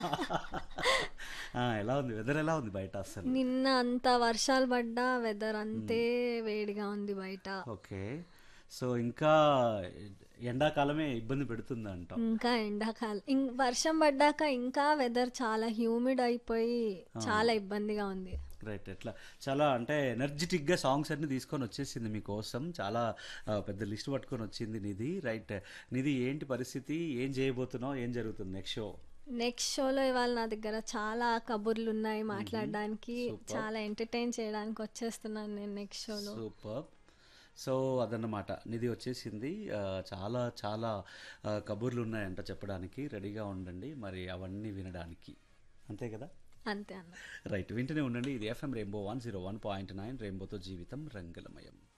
ఆ, ఎలా ఉంది వెదర్ ఎలా ఉంది బయట అసలు నిన్న అంత వర్షాలు పడ్డా వెదర్ అంతే వేడిగా ఉంది బయట ఓకే సో ఇంకా ఎండాకాలమే ఇబ్బంది పెడుతుంది అంటాం ఇంకా ఎండాకాలం ఇం- వర్షం పడ్డాక ఇంకా వెదర్ చాలా హ్యూమిడ్ అయిపోయి చాలా ఇబ్బందిగా ఉంది రైట్ ఎట్లా చాలా అంటే ఎనర్జెటిక్గా సాంగ్స్ అన్ని తీసుకొని వచ్చేసింది మీకోసం చాలా ఆ, పెద్ద లిస్ట్ పట్టుకొని వచ్చింది నిధి రైట్ నిధి ఏంటి పరిస్థితి ఏం చేయబోతున్నావు ఏం జరుగుతుంది నెక్స్ట్ షో నెక్స్ట్ షోలో ఇవాళ నా దగ్గర చాలా కబుర్లు ఉన్నాయి మాట్లాడడానికి చాలా ఎంటర్టైన్ చేయడానికి వచ్చేస్తున్నాను నేను నెక్స్ట్ షోలో సూపర్ సో అదన్నమాట నిధి వచ్చేసింది ఆ, చాలా చాలా ఆ, కబుర్లు ఉన్నాయంట చెప్పడానికి రెడీగా ఉండండి మరి అవన్నీ వినడానికి అంతే కదా అంతే అన్న రైట్ వింటూనే ఉండండి ఇది FM Rainbow one zero one point nine రెయిన్బోతో జీవితం రంగులమయం